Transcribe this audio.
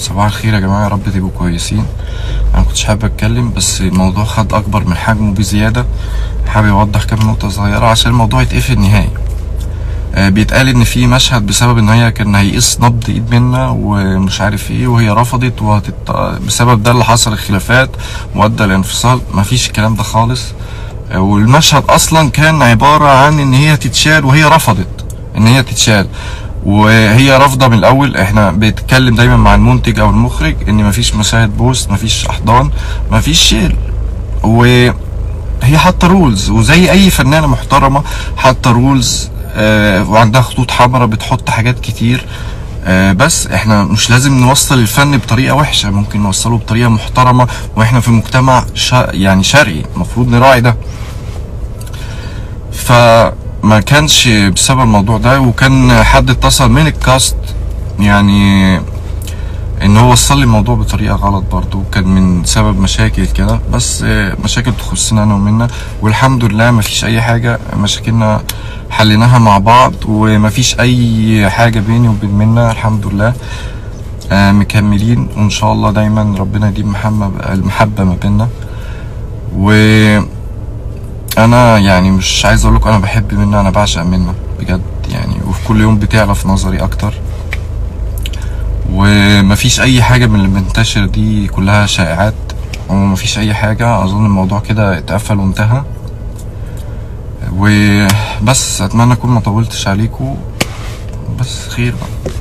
صباح الخير يا جماعة يا رب تبقوا كويسين أنا مكنتش حابب أتكلم بس الموضوع خد أكبر من حجمه بزيادة حابب أوضح كام نقطة صغيرة عشان الموضوع يتقفل نهائي آه، بيتقال ان في مشهد بسبب ان هي كان هيقيس نبض ايد منا ومش عارف ايه وهي رفضت وهتت... بسبب ده اللي حصل الخلافات وادى الانفصال مفيش الكلام ده خالص آه، والمشهد اصلا كان عبارة عن ان هي تتشال وهي رفضت ان هي تتشال وهي رافضه من الاول احنا بنتكلم دايما مع المنتج او المخرج ان مفيش مشاهد بوست مفيش احضان مفيش شيل وهي حاطه رولز وزي اي فنانه محترمه حاطه رولز آه وعندها خطوط حمراء بتحط حاجات كتير آه بس احنا مش لازم نوصل الفن بطريقه وحشه ممكن نوصله بطريقه محترمه واحنا في مجتمع شا يعني شرقي المفروض نراعي ده فما كانش بسبب الموضوع ده وكان حد اتصل من الكاست يعني ان هو وصل لي الموضوع بطريقه غلط برضو كان من سبب مشاكل كده بس آه، مشاكل تخصنا انا ومنا والحمد لله مفيش اي حاجه مشاكلنا حليناها مع بعض ومفيش اي حاجه بيني وبين منا الحمد لله آه، مكملين وان شاء الله دايما ربنا يديم محمد المحبه ما بيننا و انا يعني مش عايز اقول لكم انا بحب منا انا بعشق منا بجد يعني وفي كل يوم بتعلى في نظري اكتر ومفيش اي حاجه من اللي بتنتشر دي كلها شائعات ومفيش اي حاجه اظن الموضوع كده اتقفل وانتهى وبس اتمنى اكون ما طولتش عليكم بس خير بقى